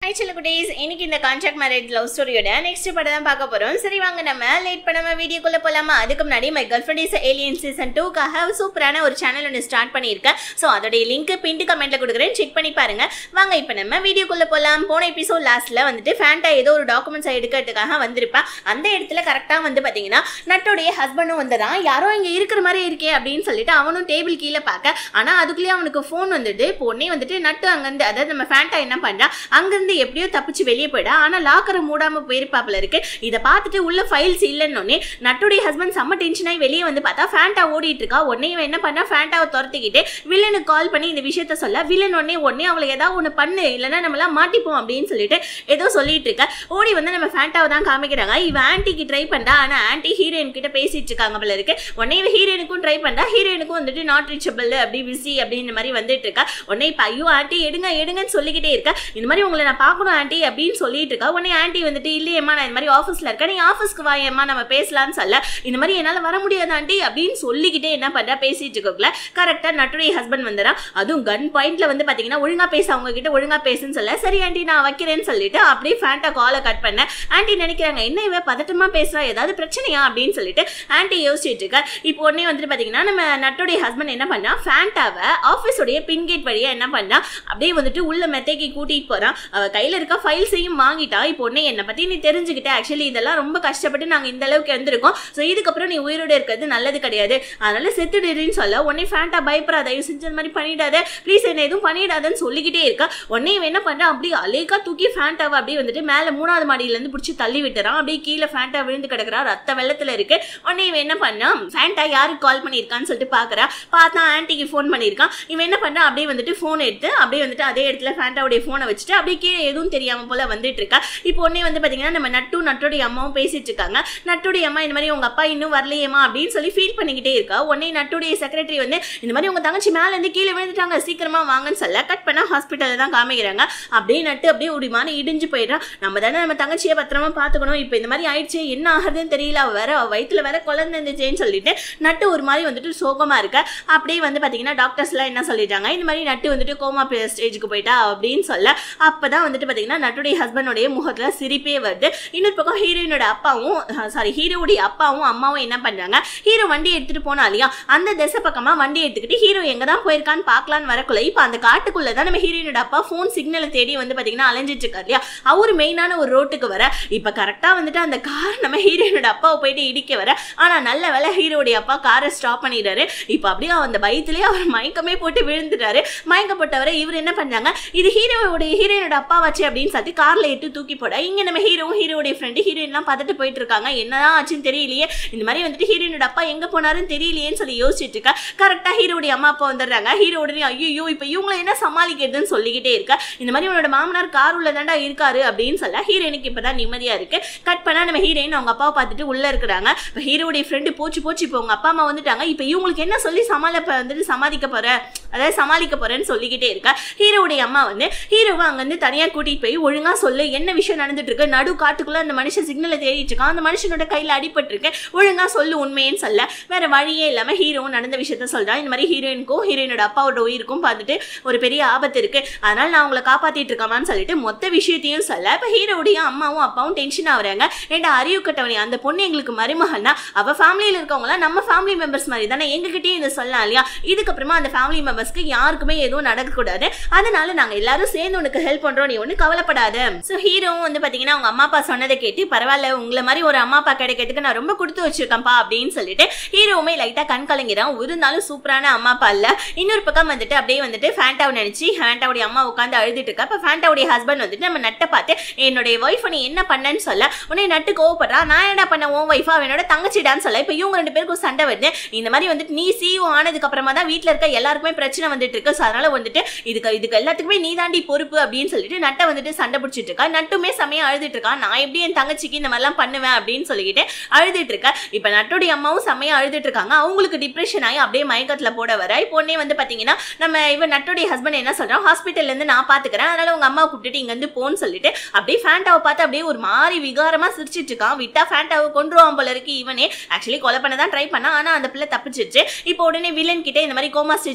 hi சில குட்டீஸ் இன்னைக்கு இந்த கான்ட்ராக்ட் மேரேஜ் லவ் ஸ்டோரியோட நெக்ஸ்ட் படம் தான் பார்க்க போறோம் சரி வாங்க நம்ம லேட் பண்ணாம வீடியோக்குள்ள போலாமா அதுக்கு முன்னாடி my girl friend is alien season டூக்காக சூப்பரான ஒரு சேனல் ஒன்று ஸ்டார்ட் பண்ணியிருக்கேன் ஸோ அதோடைய லிங்க் பின்ட்டு கமெண்ட்ல கொடுக்குறேன் செக் பண்ணி பாருங்க வாங்க இப்போ நம்ம வீடியோக்குள்ள போலாம் போன எபிசோட் லாஸ்ட்ல வந்துட்டு ஃபேண்டா ஏதோ ஒரு டாக்குமெண்ட்ஸ் எடுக்கிறதுக்காக வந்திருப்பா அந்த இடத்துல கரெக்டாக வந்து பார்த்தீங்கன்னா நட்டோடைய ஹஸ்பண்டும் வந்துதான் யாரோ இங்கே இருக்கிற மாதிரி இருக்கே அப்படின்னு சொல்லிட்டு அவனும் டேபிள் கீழே பார்க்க ஆனால் அதுக்குள்ளேயே அவனுக்கு ஃபோன் வந்துட்டு இப்போ உடனே வந்துட்டு நட்டு அங்கேருந்து அதாவது நம்ம ஃபேண்டா என்ன பண்ணுறா அங்கேருந்து எப்படியோ தப்பிச்சு வெளியே போயிடா ஆனால் லாக்கரை மூடாமல் போயிருப்பாப்புல இருக்கு இதை பார்த்துட்டு உள்ள ஃபைல்ஸ் இல்லைன்னொடனே நட்டுடைய ஹஸ்பண்ட் செம்ம டென்ஷனாகி வெளியே வந்து பார்த்தா ஃபேண்டா ஓடிட்டு இருக்கா உடனே இவன் என்ன பண்ணா ஃபேண்டாவை துரத்திக்கிட்டு வில்லனுக்கு கால் பண்ணி இந்த விஷயத்த சொல்ல வில்லன் உடனே உடனே அவளை ஏதாவது ஒன்று பண்ணு இல்லைன்னா நம்மளாம் மாட்டிப்போம் அப்படின்னு சொல்லிட்டு ஏதோ சொல்லிட்டு இருக்க ஓடி வந்து நம்ம ஃபேண்டாவை தான் காமிக்கிறாங்க இவன் ஆன்ட்டிக்கு ட்ரை பண்ணுறா ஆனால் ஆன்ட்டி ஹீரோயின் கிட்ட பேசிட்டு இருக்காங்க போல இருக்கு உடனே இவன் ஹீரோயினுக்கும் ட்ரை பண்ணுறா ஹீரோயினுக்கும் வந்துட்டு நாட் ரீச்சபிள் அப்படி பிஸி அப்படின்ற மாதிரி வந்துட்டு இருக்கா உடனே இப்போ ஐயோ ஆன்ட்டி எடுங்க எடுங்கன்னு சொல்லிக்கிட்டே இருக்கா இந்த மாதிரி உங்களை நான் பார்க்கணும் ஆன்ட்டி அப்படின்னு சொல்லிட்டு இருக்கா உடனே ஆன்ட்டி வந்துட்டு இல்லையம்மா நான் இந்த மாதிரி ஆஃபீஸில் இருக்கேன் நீ ஆஃபீஸ்க்கு வாயம்மா நம்ம பேசலாம்னு சொல்ல இந்த மாதிரி என்னால் வர முடியாது ஆண்டி அப்படின்னு சொல்லிக்கிட்டே என்ன பண்ணுறா பேசிட்டு இருக்கக்குள்ள கரெக்டாக நட்டுடைய ஹஸ்பண்ட் வந்துடா அதுவும் கன் பாயிண்ட்ல வந்து பார்த்தீங்கன்னா ஒழுங்கா பேச அவங்க கிட்ட ஒழுங்கா பேசுன்னு சொல்ல சரி ஆண்டி நான் வைக்கிறேன்னு சொல்லிட்டு அப்படியே ஃபேண்டா காலை கட் பண்ண ஆண்டி நினைக்கிறாங்க என்ன இவ பதட்டமா பேசுறா ஏதாவது பிரச்சனையா அப்படின்னு சொல்லிட்டு ஆண்டி யோசிச்சுட்டு இருக்கா இப்போ உடனே வந்துட்டு பார்த்தீங்கன்னா நம்ம நட்டுடைய ஹஸ்பண்ட் என்ன பண்ணா ஃபேண்டாவை ஆஃபீஸோடைய பின்கேட் வழியா என்ன பண்ணா அப்படியே வந்துட்டு உள்ள மெத்தைக்கு கூட்டிட்டு போறான் அவ கையில இருக்க ஃபைல்ஸையும் வாங்கிட்டா இப்போ உடனே என்னை பத்தி நீ தெரிஞ்சுக்கிட்ட ஆக்சுவலி இதெல்லாம் ரொம்ப கஷ்டப்பட்டு நாங்க இந்த அளவுக்கு வந்திருக்கோம் ஸோ இதுக்கப்புறம் நீ உயிரோட இருக்கிறது நல்லது கிடையாது அதனால செத்துடுன்னு சொல்ல உடனே ஃபேண்டா பயப்படா தயவு செஞ்சு அந்த மாதிரி பண்ணிடாத ப்ளீஸ் என்ன எதுவும் பண்ணிடாதன்னு சொல்லிக்கிட்டே இருக்கா உடனே இவன் என்ன பண்றான் அப்படியே அலேக்கா தூக்கி ஃபேண்டாவை அப்படியே வந்துட்டு மேல மூணாவது மாடியில இருந்து பிடிச்சி தள்ளி விட்டுறான் அப்படியே கீழே ஃபேண்டா விழுந்து கிடக்குறா ரத்த வெள்ளத்துல இருக்கு உடனே இவன் என்ன பண்ணான் ஃபேண்டா யாருக்கு கால் பண்ணியிருக்கான்னு சொல்லிட்டு பாக்குறா பார்த்தா ஆன்ட்டிக்கு ஃபோன் பண்ணியிருக்கான் இவன் என்ன பண்ணா அப்படியே வந்துட்டு ஃபோன் எடுத்து அப்படியே வந்துட்டு அதே இடத்துல ஃபேண்டாவுடைய ஃபோனை வச்சுட்டு அப்படியே கீழே எதுவும் தெரியாம போல வந்துட்டு இருக்கா இப்போ உடனே வந்து பாத்தீங்கன்னா நம்ம நட்டு நட்டுடைய அம்மாவும் பேசிட்டு இருக்காங்க நட்டுடைய அம்மா இந்த மாதிரி உங்க அப்பா இன்னும் வரலையேமா அப்படின்னு சொல்லி ஃபீல் பண்ணிக்கிட்டே இருக்கா உடனே நட்டுடைய செக்ரட்டரி வந்து இந்த மாதிரி உங்க தங்கச்சி மேல இருந்து கீழே விழுந்துட்டாங்க சீக்கிரமா வாங்கன்னு சொல்ல கட் பண்ணா ஹாஸ்பிட்டல்ல தான் காமிக்கிறாங்க அப்படியே நட்டு அப்படியே ஒரு மாதிரி இடிஞ்சு போயிடுறான் நம்ம தானே நம்ம தங்கச்சியை பத்திரமா பாத்துக்கணும் இப்போ இந்த மாதிரி ஆயிடுச்சு என்ன ஆகுதுன்னு தெரியல அவ வேற அவ வயித்துல வேற குழந்தை இருந்துச்சேன்னு சொல்லிட்டு நட்டு ஒரு மாதிரி வந்துட்டு சோகமா இருக்க அப்படியே வந்து பாத்தீங்கன்னா டாக்டர்ஸ் எல்லாம் என்ன சொல்லிட்டாங்க இந்த மாதிரி நட்டு வந்துட்டு கோமா ஸ்டேஜுக்கு போயிட்டா அப்படின்னு சொல்ல அப்பதான் வந்துட்டு பாத்தீங்கன்னா நட்டுடைய ஹஸ்பண்டோடைய முகத்துல சிரிப்பே வருது இன்னொரு பக்கம் ஹீரோயினோட அப்பாவும் சாரி ஹீரோவுடைய அப்பாவும் அம்மாவும் என்ன பண்றாங்க ஹீரோ வண்டி எடுத்துட்டு போனா இல்லையா அந்த திசை பக்கமா வண்டி எடுத்துக்கிட்டு ஹீரோ எங்க தான் போயிருக்கான்னு பார்க்கலான்னு வரக்குள்ள இப்போ அந்த காட்டுக்குள்ள தான் நம்ம ஹீரோயினோட அப்பா ஃபோன் சிக்னலை தேடி வந்து பாத்தீங்கன்னா அலைஞ்சிட்டு இருக்காரு இல்லையா அவரு மெயினான ஒரு ரோட்டுக்கு வர இப்போ கரெக்டா வந்துட்டு அந்த கார் நம்ம ஹீரோயினோட அப்பாவை போயிட்டு இடிக்க வர ஆனா நல்ல வேலை ஹீரோடைய அப்பா காரை ஸ்டாப் பண்ணிடுறாரு இப்போ அப்படியே அந்த பயத்திலேயே அவர் மயக்கமே போட்டு விழுந்துட்டாரு மயக்கப்பட்டவரை இவர் என்ன பண்ணாங்க இது ஹீரோவுடைய ஹீரோயினோட அப்பா வச்சு அப்படின்னு சொல்லிட்டு கார்ல இட்டு தூக்கி போட இங்க நம்ம ஹீரோவும் ஹீரோடைய ஃப்ரெண்டு ஹீரோயின்லாம் பார்த்துட்டு போயிட்டு இருக்காங்க என்னதான் ஆச்சுன்னு தெரியலையே இந்த மாதிரி வந்துட்டு ஹீரோயினோட அப்பா எங்க போனாருன்னு தெரியலையேன்னு சொல்லி யோசிச்சுட்டு இருக்கா கரெக்டா ஹீரோடைய அம்மா அப்பா வந்துடுறாங்க ஹீரோ உடனே ஐயோ இப்போ இவங்களை என்ன சமாளிக்கிறதுன்னு சொல்லிக்கிட்டே இருக்கா இந்த மாதிரி உன்னோட மாமனார் கார் உள்ள தாண்டா இருக்காரு அப்படின்னு சொல்ல ஹீரோயினுக்கு இப்பதான் நிம்மதியா இருக்கு கட் பண்ணா நம்ம ஹீரோயின் அவங்க அப்பாவை பார்த்துட்டு உள்ள இருக்கிறாங்க இப்போ ஹீரோடைய ஃப்ரெண்டு போச்சு போச்சு இப்போ உங்க அப்பா அம்மா வந்துட்டாங்க இப்போ இவங்களுக்கு என்ன சொல்லி சமாளிப்ப வந்துட்டு சமாளிக்க போற அதாவது சமாளிக்க போறேன்னு சொல்லிக்கிட்டே இருக்கா ஹீரோவுடைய அம்மா வந்து ஹீரோவை அங்கேருந்து தனியாக கூட்டிட்டு போய் ஒழுங்கா சொல்லு என்ன விஷயம் நடந்துட்டு இருக்கு நடு காட்டுக்குள்ள அந்த மனுஷன் சிக்னலை தேடிட்டு இருக்கான் அந்த மனுஷனோட கையில் அடிபட்டு இருக்கு ஒழுங்கா சொல்லு உண்மையேன்னு சொல்ல வேற வழியே இல்லாம ஹீரோவும் நடந்த விஷயத்த சொல்றான் இந்த மாதிரி ஹீரோயினுக்கும் ஹீரோயினோட அப்பாவோட உயிருக்கும் பார்த்துட்டு ஒரு பெரிய ஆபத்து இருக்கு அதனால நான் உங்களை காப்பாத்திட்டு இருக்கமான்னு சொல்லிட்டு மொத்த விஷயத்தையும் சொல்ல இப்போ ஹீரோவுடைய அம்மாவும் அப்பாவும் டென்ஷன் ஆகுறாங்க ஏண்டா அறிவு கட்டவனி அந்த பொண்ணு எங்களுக்கு மருமகன்னா அவ ஃபேமிலியில் இருக்கவங்களாம் நம்ம ஃபேமிலி மெம்பர்ஸ் மாதிரி தானே எங்ககிட்டயும் இதை சொல்லலாம் இல்லையா இதுக்கப்புறமா அந்த ஃபேமிலி மெம்பர்ஸ்க்கு யாருக்குமே எதுவும் நடக்கக்கூடாது அதனால நாங்க எல்லாரும் சேர்ந்து உனக்கு ஹெல்ப் பண்றோம் நீ ஒன்றும் கவலைப்படாத ஸோ ஹீரோவும் வந்து பாத்தீங்கன்னா அவங்க அம்மா அப்பா சொன்னதை கேட்டு பரவாயில்ல உங்களை மாதிரி ஒரு அம்மா அப்பா கிடைக்கிறதுக்கு நான் ரொம்ப கொடுத்து வச்சிருக்கேன்ப்பா அப்படின்னு சொல்லிட்டு ஹீரோவுமே லைட்டா கண் கலங்கிறான் இருந்தாலும் சூப்பரான அம்மா அப்பா இல்ல இன்னொரு பக்கம் வந்துட்டு அப்படியே வந்துட்டு ஃபேண்டாவை நினைச்சு ஃபேண்டாவுடைய அம்மா உட்காந்து அழுதுட்டு இருக்கா இப்போ ஃபேண்டாவுடைய ஹஸ்பண்ட் வந்துட்டு நம்ம நட்டை பார்த்து என்னுடைய ஒய்ஃப் நீ என்ன பண்ணேன்னு சொல்ல உடனே நட்டு கோவப்படுறா நான் என்ன பண்ண உன் ஒய்ஃபா என்னோட தங்கச்சிடான்னு சொல்ல இப்போ இவங்க ரெண்டு பேருக்கும் சண்டை வருது இந்த மாதிரி வந்துட்டு நீ சிஓ ஆனதுக்கு அப்புறமா தான் வீட்டில் இருக்க எல்லாருக்குமே பிரச்சனை வந்துட்டு இருக்கு ஸோ அதனால வந்துட்டு இதுக்கு இதுக்கு எல்லாத்துக்குமே நீ தாண்டி பொறுப்பு அப்படின்னு சொல்லிட்டு நட்டை வந்துட்டு சண்டை பிடிச்சிட்டு இருக்கா நட்டுமே செமையா அழுதுட்டு இருக்கா நான் எப்படி என் தங்கச்சிக்கு இந்த மாதிரிலாம் பண்ணுவேன் அப்படின்னு சொல்லிக்கிட்டு அழுதுட்டு இருக்கா இப்போ நட்டுடைய அம்மாவும் செமையா அழுதுட்டு இருக்காங்க அவங்களுக்கு டிப்ரெஷன் ஆகி அப்படியே மயக்கத்துல போட வர இப்போ உடனே வந்து பாத்தீங்கன்னா நம்ம இவன் நட்டுடைய ஹஸ்பண்ட் என்ன சொல்றான் ஹாஸ்பிட்டல்ல இருந்து நான் பாத்துக்கிறேன் அதனால உங்க அம்மா கூப்பிட்டுட்டு இங்க இருந்து போன்னு சொல்லிட்டு அப்படியே ஃபேண்டாவை பார்த்து அப்படியே ஒரு மாதிரி விகாரமா சிரிச்சிட்டு இருக்கான் விட்டா ஃபேண்டாவை கொண்டுருவான் போல இருக்கு இவனே ஆக்சுவலி கொலை பண்ண தான் ட்ரை பண்ணா ஆனா அந்த பிள்ளை தப்பிச்சிருச்சு இப்போ உடனே வில்லன் கிட்ட இந்த மாதிரி கோமா ஸ்டேஜுக்கு போயிட்டா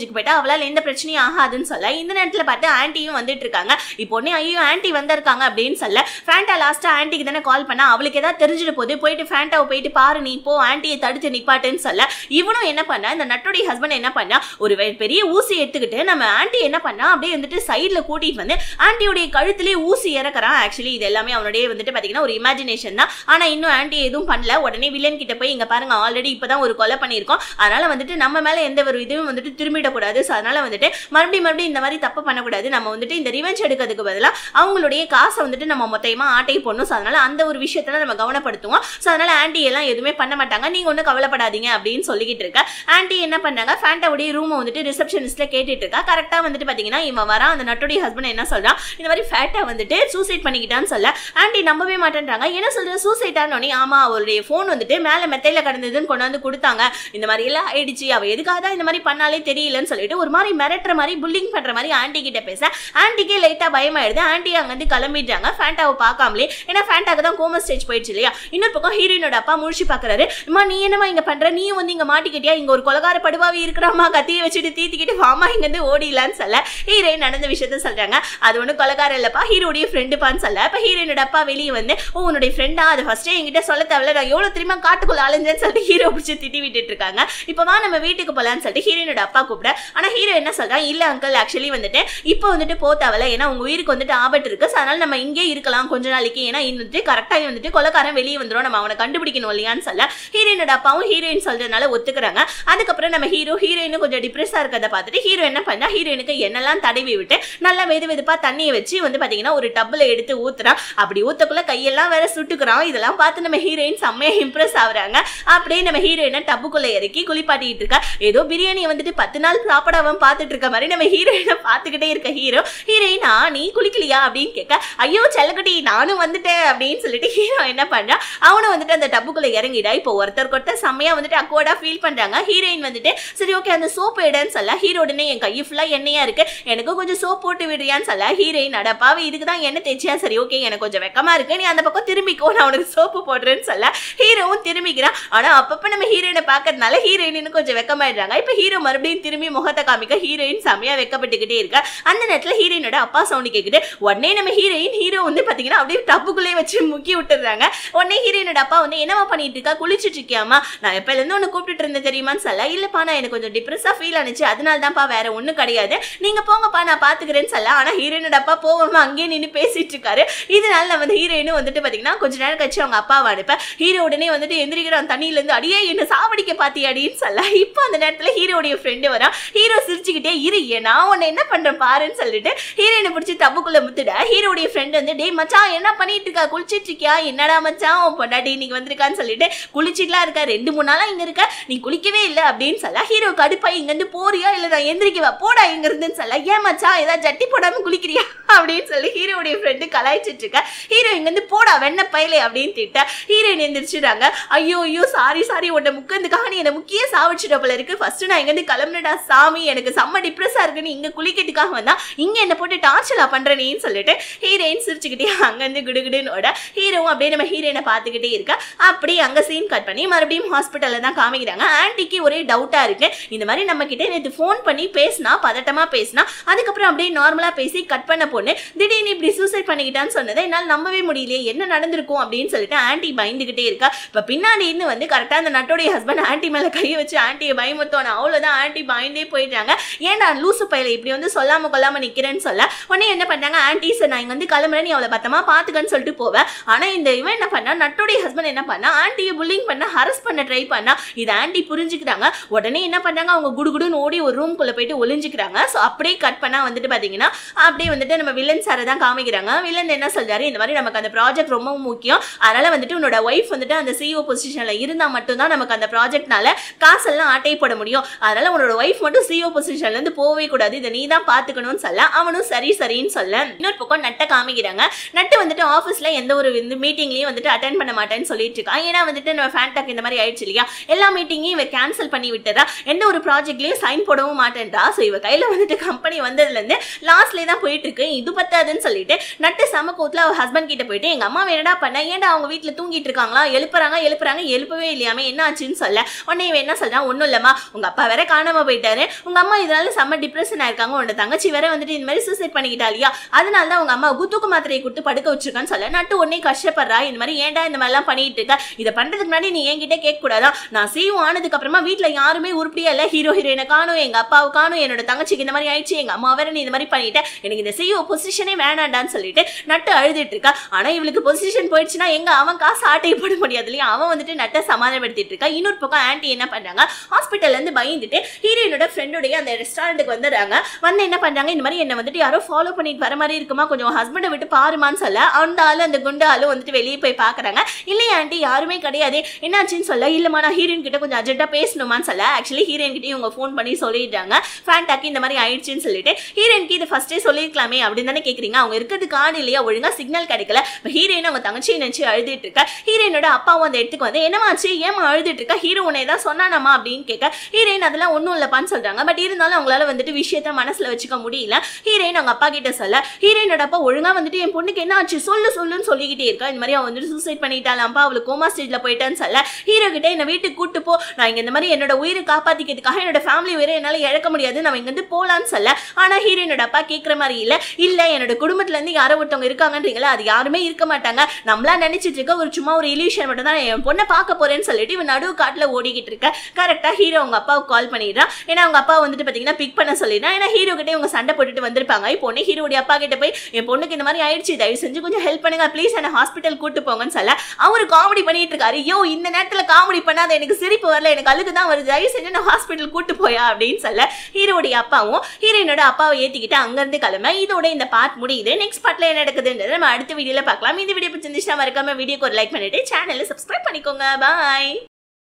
அவளால் எந்த பிரச்சனையும் ஆகாதுன்னு சொல்ல இந்த நேரத்துல பார்த்து ஆன்ட்டியும் வந்துட்டு இருக்காங்க இப்போ உடனே ஐயோ ஆன்ட்டி வந்திருக்காங்க அப்படின்னு சொல்ல ஃபேண்டா லாஸ்டா ஆன்ட்டிக்கு தானே கால் பண்ணா அவளுக்கு ஏதாவது தெரிஞ்சிட்டு போகுது போயிட்டு ஃபேண்டாவை போயிட்டு பாரு நீ போ ஆன்ட்டியை தடுத்து நிப்பாட்டுன்னு சொல்ல இவனும் என்ன பண்ணா இந்த நட்டுடைய ஹஸ்பண்ட் என்ன பண்ணா ஒரு வெ- பெரிய ஊசி எடுத்துக்கிட்டு நம்ம ஆன்ட்டி என்ன பண்ணா அப்படியே வந்துட்டு சைடுல கூட்டிட்டு வந்து ஆன்ட்டியுடைய கழுத்துலயே ஊசி இறக்குறான் ஆக்சுவலி இது எல்லாமே அவனுடைய வந்துட்டு பாத்தீங்கன்னா ஒரு இமேஜினேஷன் தான் ஆனா இன்னும் ஆன்ட்டி எதுவும் பண்ணல உடனே வில்லன் கிட்ட போய் இங்க பாருங்க ஆல்ரெடி இப்பதான் ஒரு கொலை பண்ணியிருக்கோம் அதனால வந்துட்டு நம்ம மேல எந்த ஒரு இதுவும் வந்துட்டு திரும்பிடக்கூடாது ஸோ அதனால வந்துட்டு மறுபடியும் மறுபடியும் இந்த மாதிரி தப்பு பண்ணக்கூடாது நம்ம வந்துட்டு இந்த ரிவெஞ்ச் எடுக்கிறதுக்கு பதிலாக அவங்களுடைய காசை வந்துட்டு நம்ம மொத்தமா ஆட்டை போடணும் ஸோ அதனால அந்த ஒரு விஷயத்துல நம்ம கவனப்படுத்துவோம் ஸோ அதனால ஆன்ட்டி எல்லாம் எதுவுமே பண்ண மாட்டாங்க நீங்க ஒன்றும் கவலைப்படாதீங்க அப்படின்னு சொல்லிக்கிட்டு இருக்க ஆன்ட்டி என்ன பண்ணாங்க ஃபேண்டாவுடைய ரூமை வந்துட்டு ரிசப்ஷனிஸ்ட்ல கேட்டுட்டு இருக்கா கரெக்டா வந்துட்டு பாத்தீங்கன்னா இவன் வரான் அந்த நட்டுடைய ஹஸ்பண்ட் என்ன சொல்றான் இந்த மாதிரி ஃபேட்டா வந்துட்டு சூசைட் பண்ணிக்கிட்டான்னு சொல்ல ஆன்ட்டி நம்பவே மாட்டேன்றாங்க என்ன சொல்ற சூசைட்டானோடனே ஆமா அவருடைய ஃபோன் வந்துட்டு மேல மெத்தையில கடந்ததுன்னு கொண்டு வந்து கொடுத்தாங்க இந்த மாதிரி எல்லாம் ஆயிடுச்சு அவ எதுக்காக தான் இந்த மாதிரி பண்ணாலே தெரியலன்னு சொல்லிட்டு ஒரு மாதிரி மிரட்டுற மாதிரி புல்லிங் பண்ற மாதிரி ஆன்ட்டி கிட்ட பேச ஆன்ட்டிக்கே லைட்டா பயமாயிடுது ஆன்ட்டி அங்கிருந்து கிளம்பிட்டாங்க ஃபேண்டாவை பார்க்காமலே ஏன்னா ஃபேண்டாக்கு தான் கோம ஸ்டேஜ் போயிடுச்சு இல்லையா இன்னொரு பக்கம் ஹீரோயினோட அப்பா முழிச்சு பாக்குறாரு அம்மா நீ என்னமா இங்க பண்ற நீ வந்து இங்க மாட்டிக்கிட்டியா இங்க ஒரு கொலகார படுவாவி இருக்கிறாமா கத்தியை வச்சுட்டு தீத்திக்கிட்டு வாமா இங்க இருந்து ஓடிலான்னு சொல்ல ஹீரோயின் நடந்த விஷயத்த சொல்றாங்க அது ஒண்ணு கொலகாரம் இல்லப்பா ஹீரோடைய ஃப்ரெண்டுப்பான்னு சொல்ல இப்ப ஹீரோயினோட அப்பா வெளியே வந்து ஓ உன்னுடைய ஃப்ரெண்டா அது ஃபர்ஸ்டே என்கிட்ட சொல்ல தேவையில்ல நான் எவ்வளவு தெரியுமா காட்டுக்குள்ள அலைஞ்சேன்னு சொல்லிட்டு ஹீரோ பிடிச்சி திட்டி விட்டுட்டு இருக்காங்க இப்போ வா நம்ம வீட்டுக்கு போலான்னு சொல்லிட்டு ஹீரோயினோட அப்பா கூப்பிட ஆனா ஹீரோ என்ன சொல்றான் இல்ல அங்கிள் ஆக்சுவலி வந்துட்டு இப்போ வந்துட்டு போ தேவையில்ல ஏன்னா உங்க உயிருக்கு வந்துட்டு ஆபத்து இருக்கு so அதனால நம்ம இங்கே இருக்கலாம் கொஞ்ச நாளைக்கு ஏன்னா வந்துட்டு கரெக்டா வந்துட்டு கொலக்காரன் வெளியே வந்துடும் நம்ம அவனை கண்டுபிடிக்கணும் இல்லையான்னு சொல்ல ஹீரோயினோட அப்பாவும் ஹீரோயின் சொல்றதுனால ஒத்துக்கிறாங்க அதுக்கப்புறம் நம்ம ஹீரோ ஹீரோயினும் கொஞ்சம் டிப்ரெஸ்ஸா இருக்கிறத பார்த்துட்டு ஹீரோ என்ன பண்ணா ஹீரோயினுக்கு என்னெல்லாம் தடவி விட்டு நல்லா வெது வெதுப்பா தண்ணியை வச்சு வந்து பாத்தீங்கன்னா ஒரு டப்புல எடுத்து ஊத்துறான் அப்படி ஊத்தக்குள்ள கையெல்லாம் வேற சுட்டுக்கிறான் இதெல்லாம் பார்த்து நம்ம ஹீரோயின் செம்மையா இம்ப்ரெஸ் ஆகுறாங்க அப்படியே நம்ம ஹீரோயினை டப்புக்குள்ள இறக்கி குளிப்பாட்டிட்டு இருக்கா ஏதோ பிரியாணியை வந்துட்டு பத்து நாள் சாப்பிட அவன் பார்த்துட்டு இருக்க மாதிரி நம்ம ஹீரோயினை பார்த்துக்கிட்டே இருக்க ஹீரோ ஹீரோயினா நீ குளிக்கலையா அப்படின்னு கேட்க ஐயோ செல்லக்குட்டி நானும் வந்துட்டேன் அப்படின்னு சொல்லிட்டு ஹீரோ என்ன பண்றா அவனும் வந்துட்டு அந்த டப்புக்குள்ள இறங்கிடா இப்போ ஒருத்தருக்கு ஒருத்தர் செம்மையா வந்துட்டு அக்கோடா ஃபீல் பண்றாங்க ஹீரோயின் வந்துட்டு சரி ஓகே அந்த சோப்பு எடுன்னு சொல்ல ஹீரோ உடனே என் கை ஃபுல்லா எண்ணெயா இருக்கு எனக்கு கொஞ்சம் சோப் போட்டு விடுறியான்னு சொல்ல ஹீரோயின் அடப்பாவி இதுக்கு தான் எண்ணெய் தேய்ச்சியா சரி ஓகே எனக்கு கொஞ்சம் வெக்கமா இருக்கு நீ அந்த பக்கம் திரும்பிக்கோ நான் உனக்கு சோப்பு போடுறேன்னு சொல்ல ஹீரோவும் திரும்பிக்கிறான் ஆனா அப்பப்ப நம்ம ஹீரோயினை பாக்குறதுனால ஹீரோயின் கொஞ்சம் வெக்கமாயிடுறாங்க இப்ப ஹீரோ மறுபடியும் திரும்பி முகத்தை காமிக்க ஹீரோயின் செம்மையா வெக்கப்பட்டுக்கிட்டே இருக்கா அந்த நேரத்துல ஹீரோயினோட அப்பா சவுண்ட் கேக்குது உடனே நம்ம ஹீரோயின் ஹீரோ வந்து பாத்தீங்கன்னா அப்படியே டப்புக்குள்ளே வச்சு முக்கி விட்டுறாங்க உடனே ஹீரோயினோட அப்பா வந்து என்னமா பண்ணிட்டு இருக்கா குளிச்சிட்டு இருக்கியாமா நான் எப்பல இருந்து உன்னை கூப்பிட்டுட்டு இருந்தேன் தெரியுமான்னு சொல்ல இல்லப்பா நான் எனக்கு கொஞ்சம் டிப்ரெஸ்ஸா ஃபீல் ஆனிச்சு அதனால தான்ப்பா வேற ஒண்ணும் கிடையாது நீங்க போங்கப்பா நான் பாத்துக்கிறேன்னு சொல்ல ஆனா ஹீரோயினோட அப்பா போவோமா அங்கேயே நின்று பேசிட்டு இருக்காரு இதனால நம்ம வந்து ஹீரோயினும் வந்துட்டு பாத்தீங்கன்னா கொஞ்ச நேரம் கழிச்சு அவங்க அப்பாவை அனுப்ப ஹீரோ உடனே வந்துட்டு எந்திரிக்கிறான் தண்ணியில இருந்து அடியே என்ன சாவடிக்க பாத்தியாடின்னு சொல்ல இப்போ அந்த நேரத்துல ஹீரோடைய ஃப்ரெண்டு வரா ஹீரோ சிரிச்சுக்கிட்டே இரு ஏன் நான் உன்னை என்ன பண்றேன் பாருன்னு சொல்லிட்டு ஹீரோயினை பிடிச்சி தப்புக்குள்ள முத்துட ஹீரோடைய ஃப்ரெண்ட் வந்து டேய் மச்சான் என்ன பண்ணிட்டு இருக்கா குளிச்சிட்டு இருக்கியா என்னடா மச்சான் உன் பொண்டாட்டி இன்னைக்கு வந்திருக்கான்னு சொல்லிட்டு குளிச்சிட்டுலாம் இருக்கா ரெண்டு மூணு நாளா இங்க இருக்க நீ குளிக்கவே இல்லை அப்படின்னு சொல்ல ஹீரோ கடுப்பா இங்க இருந்து போறியா இல்ல நான் எந்திரிக்கவா போடா இங்க இருந்துன்னு சொல்ல ஏன் மச்சான் ஏதாவது ஜட்டி போடாம குளிக்கிறியா அப்படின்னு சொல்லி ஹீரோடைய ஃப்ரெண்டு கலாய்ச்சிட்டு இருக்க ஹீரோ இங்க இருந்து போடா வெண்ண பயிலே அப்படின்னு திட்ட ஹீரோயின் எந்திரிச்சிட்டாங்க ஐயோ ஐயோ சாரி சாரி உன்னை முக்கந்துக்காக நீ என்னை முக்கிய சாவிச்சிட்ட போல இருக்கு ஃபர்ஸ்ட் நான் இங்க இருந்து கிளம்புனடா சாமி எனக்கு செம்ம டிப்ரெஸ்ஸா இருக்குன்னு இங்க குளிக்கிறதுக்காக வந்தா இங்க என்ன போட்டு டார்ச்சலா பண்றேன்னு சொல்லிட்டு ஹீரோயின் சிரிச்சுக்கிட்டே அங்கிருந்து குடுகுடுன்னு ஓட ஹீரோவும் அப்படியே நம்ம ஹீரோயினை பார்த்துக்கிட்டே இருக்க அப்படி அங்க சீன் கட் பண்ணி மறுபடியும் ஹாஸ்பிட்டல்ல தான் காமிக்கிறாங்க ஆன்ட்டிக்கு ஒரே டவுட்டா இருக்கு இந்த மாதிரி நம்ம கிட்ட நேற்று ஃபோன் பண்ணி பேசினா பதட்டமா பேசினா அதுக்கப்புறம் அப்படியே நார்மலா பேசி கட் பண்ண பொண்ணு திடீர்னு இப்படி சூசைட் பண்ணிக்கிட்டான்னு சொன்னதை என்னால் நம்பவே முடியலையே என்ன நடந்திருக்கும் அப்படின்னு சொல்லிட்டு ஆன்ட்டி பயந்துகிட்டே இருக்கா இப்ப பின்னாடி இருந்து வந்து கரெக்டா அந்த நட்டோடைய ஹஸ்பண்ட் ஆன்ட்டி மேல கையை வச்சு ஆன்ட்டியை பயமுத்தோன அவ்வளவுதான் ஆன்ட்டி பயந்தே போயிட்டாங்க ஏன்டா லூசு பையில இப்படி வந்து சொல்லாம கொல்லாம நிக்கிறேன்னு சொல்ல உடனே என்ன பண்ணாங்க ஆன்ட்டி சார் நான் இங்க வந்து கிளம்புறேன் நீ அவளை பத்திரமா பாத்துக்கன்னு சொல்லிட்டு போவேன் ஆனா இந்த இவன் என்ன பண்ணா நட்டோடைய ஹஸ்பண்ட் என்ன பண்ணா ஆன்ட்டியை புல்லிங் பண்ண ஹரஸ் பண்ண ட்ரை பண்ணா இது ஆன்ட்டி புரிஞ்சுக்கிறாங்க உடனே என்ன பண்ணாங்க அவங்க குடுகுடுன்னு ஓடி ஒரு ரூம்குள்ள போயிட்டு ஒளிஞ்சுக்கிறாங்க ஸோ அப்படியே கட் பண்ணா வந்துட்டு பாத்தீங்கன்னா அப்படியே வந்துட்டு நம்ம வில்லன் சாரை தான் காமிக்கிறாங்க வில்லன் என்ன சொல்றாரு இந்த மாதிரி நமக்கு அந்த ப்ராஜெக்ட் ரொம்ப முக்கியம் அதனால வந்துட்டு உன்னோட ஒய்ஃப் வந்துட்டு அந்த சிஓ பொசிஷன்ல இருந்தா மட்டும்தான் நமக்கு அந்த ப்ராஜெக்ட்னால காசெல்லாம் ஆட்டை போட முடியும் அதனால உன்னோட ஒய்ஃப் மட்டும் சிஓ பொசிஷன்ல இருந்து போகவே கூடாது இதை நீ தான் பாத்துக்கணும்னு சொல்ல அவனும் சரி சரின்னு சொல்ல இன்னொரு பக்கம் நட்டை காமிக்கிறாங்க நட்டு வந்துட்டு ஆஃபீஸ்ல எந்த ஒரு இந்த மீட்டிங்லயும் வந்துட்டு அட்டன் பண்ண மாட்டேன்னு சொல்லிட்டு இருக்கான் ஏன்னா வந்துட்டு நம்ம ஃபேன்டாக் இந்த மாதிரி ஆயிடுச்சு இல்லையா எல்லா மீட்டிங்கையும் இவ கேன்சல் பண்ணி விட்டுறா எந்த ஒரு ப்ராஜெக்ட்லயும் சைன் போடவும் மாட்டேன்றா ஸோ இவ கையில வந்துட்டு கம்பெனி வந்ததுல இருந்து லாஸ்ட்லேயே தான் போயிட்டு இருக்கு இது பத்தாதுன்னு சொல்லிட்டு நட்டு சம கோத்துல அவ ஹஸ்பண்ட் கிட்ட போயிட்டு எங்க அம்மா என்னடா பண்ண ஏன்டா அவங்க வீட்டுல தூங்கிட்டு இருக்காங்களா எழுப்புறாங்க எழுப்புறாங்க எழுப்பவே இல்லையாமே என்ன ஆச்சுன்னு சொல்ல உடனே இவன் என்ன சொல்றான் ஒன்றும் இல்லம்மா உங்க அப்பா வேற காணாம போயிட்டாரு உங்க உங்க அம்மா இதனால செம்ம டிப்ரெஷன் ஆயிருக்காங்க உன்னோட தங்கச்சி வேற வந்துட்டு இந்த மாதிரி சூசைட் பண்ணிக்கிட்டா இல்லையா அதனால தான் உங்க அம்மா தூக்கு மாத்திரையை கொடுத்து படுக்க வச்சிருக்கான்னு சொல்ல நட்டு உடனே கஷ்டப்படுறா இந்த மாதிரி ஏன்டா இந்த மாதிரிலாம் பண்ணிட்டு இருக்க இதை பண்றதுக்கு முன்னாடி நீ என்கிட்ட கேட்க கூடாதா நான் சீவு ஆனதுக்கு அப்புறமா வீட்ல யாருமே உருப்படியா இல்ல ஹீரோ ஹீரோயினை காணும் எங்க அப்பாவை காணும் என்னோட தங்கச்சிக்கு இந்த மாதிரி ஆயிடுச்சு எங்க அம்மா வேற நீ இந்த மாதிரி பண்ணிட்ட எனக்கு இந்த சிஓ பொசிஷனே வேணாண்டான்னு சொல்லிட்டு நட்டு அழுதுட்டு இருக்கா ஆனா இவளுக்கு பொசிஷன் போயிடுச்சுன்னா எங்க அவன் காசு ஆட்டையை போட முடியாது இல்லையா அவன் வந்துட்டு நட்டை சமாதானப்படுத்திட்டு இருக்கா இன்னொரு பக்கம் ஆன்ட்டி என்ன பண்றாங்க ஹாஸ்பிட்டல்ல இருந்து பயந்துட்டு ஹீரோயினோட ஃப்ரெண்டுடைய அந்த ரெஸ்டாரண்ட்டுக்கு வந்துடுறாங்க வந்து என்ன பண்றாங்க இந்த மாதிரி என்ன வந்துட்டு யாரோ ஃபாலோ பண்ணிட்டு வர மாதிரி இருக்குமா கொஞ்சம் ஹஸ்பண்டை விட்டு பாருமான்னு சொல்ல அந்த ஆளு அந்த குண்டு ஆளு வந்துட்டு வெளியே போய் பாக்குறாங்க இல்லையா ஆண்டி யாருமே கிடையாது என்னாச்சுன்னு சொல்ல இல்லம்மா நான் ஹீரோயின் கிட்ட கொஞ்சம் அர்ஜென்ட்டா பேசணுமான்னு சொல்ல ஆக்சுவலி ஹீரோயின் கிட்ட இவங்க ஃபோன் பண்ணி சொல்லிடுறாங்க ஃபேண்டாக்கு இந்த மாதிரி ஆயிடுச்சுன்னு சொல்லிட்டு ஹீரோயினுக்கு இது ஃபர்ஸ்டே சொல்லியிருக்கலாமே அப்படின்னு தானே கேக்குறீங்க அவங்க இருக்கிறதுக்கு ஆடு இல்லையா ஒழுங்கா சிக்னல் கிடைக்கல இப்போ ஹீரோயின் அவங்க தங்கச்சியை நினைச்சு அழுதுட்டு இருக்கா ஹீரோயினோட அப்பாவும் அந்த இடத்துக்கு வந்து என்னமாச்சு ஏமா அழுதுட்டு இருக்கா ஹீரோ உன்னை ஏதாவது சொன்னானாமா அப்படின்னு கேட்க ஹீரோயின் அதெல்லாம் ஒன்றும் இல்லப்பான்னு சொல்றாங்க பட் இருந்தாலும் அவங்களால வந்துட்டு விஷயத்த மனசுல வச்சுக்க முடியல ஹீரோயின் அவங்க அப்பா கிட்ட சொல்ல ஹீரோயினோட அப்பா ஒழுங்கா வந்துட்டு என் பொண்ணுக்கு என்ன ஆச்சு சொல்லு சொல்லுன்னு சொல்லிக்கிட்டே இருக்கா இந்த மாதிரி அவன் வந்துட்டு சூசைட் பண்ணிட்டாலாம்ப்பா அவளுக்கு கோமா ஸ்டேஜ்ல போயிட்டான்னு சொல்ல ஹீரோ கிட்ட என்ன வீட்டுக்கு கூட்டு போ நான் இங்க இந்த மாதிரி என்னோட உயிரை காப்பாத்திக்கிறதுக்காக என்னோட ஃபேமிலி உயிரை என்னால இழக்க முடியாது நம்ம இங்க இருந்து போலான்னு சொல்ல ஆனா ஹீரோயினோட அப்பா கேட்குற மாதிரி இல்ல இல்ல என்னோட குடும்பத்துல இருந்து யாரோ ஒருத்தவங்க இருக்காங்கன்றீங்களா அது யாருமே இருக்க மாட்டாங்க நம்மளா நினைச்சிட்டு இருக்க ஒரு சும்மா ஒரு இல்யூஷன் மட்டும் தான் என் பொண்ணை பார்க்க போறேன்னு சொல்லிட்டு இவன் நடுவு காட்டுல ஓடிக்கிட்டு இருக்க கரெக்டா ஹீரோ அவங்க அப்பாவுக்கு கால் பண்ணிடுறான் ஏன்னா அவங்க அப்பா வந்துட்டு பாத்தீங்கன்னா பிக் பண்ண சொல்லிடுறான் ஏன்னா ஹீரோ கிட்ட இவங்க சண்டை போட்டுட்டு வந்திருப்பாங்க இப்போ உடனே ஹீரோடைய அப்பா கிட்ட போய் என் பொண்ணுக்கு இந்த மாதிரி ஆயிடுச்சு தயவு செஞ்சு கொஞ்சம் ஹெல்ப் பண்ணுங்க ப்ளீஸ் என்ன ஹாஸ்பிட்டல் கூட்டு போங்கன்னு சொல்ல அவரு காமெடி பண்ணிட்டு இருக்காரு ஐயோ இந்த நேரத்துல காமெடி பண்ணாத எனக்கு சிரிப்பு வரல எனக்கு அழுகு தான் வருது தயவு செஞ்சு நான் ஹாஸ்பிட்டல் கூட்டு போயா அப்படின்னு சொல்ல ஹீரோடைய அப்பாவும் ஹீரோயினோட அப்பாவை ஏத்திக்கிட்டு அங்கிருந்து கிளம்ப இதோட இந்த பார்ட் முடியுது நெக்ஸ்ட் பார்ட்ல என்ன நடக்குதுன்றது நம்ம அடுத்த வீடியோல பார்க்கலாம் இந்த வீடியோ பிடிச்சிருந்துச்சுன்னா மறக்காம வீடியோக்கு ஒரு லைக் பண்ணிட்டு சேனலை சப்ஸ்கிரைப் பண்ணிக்கோங்க பாய்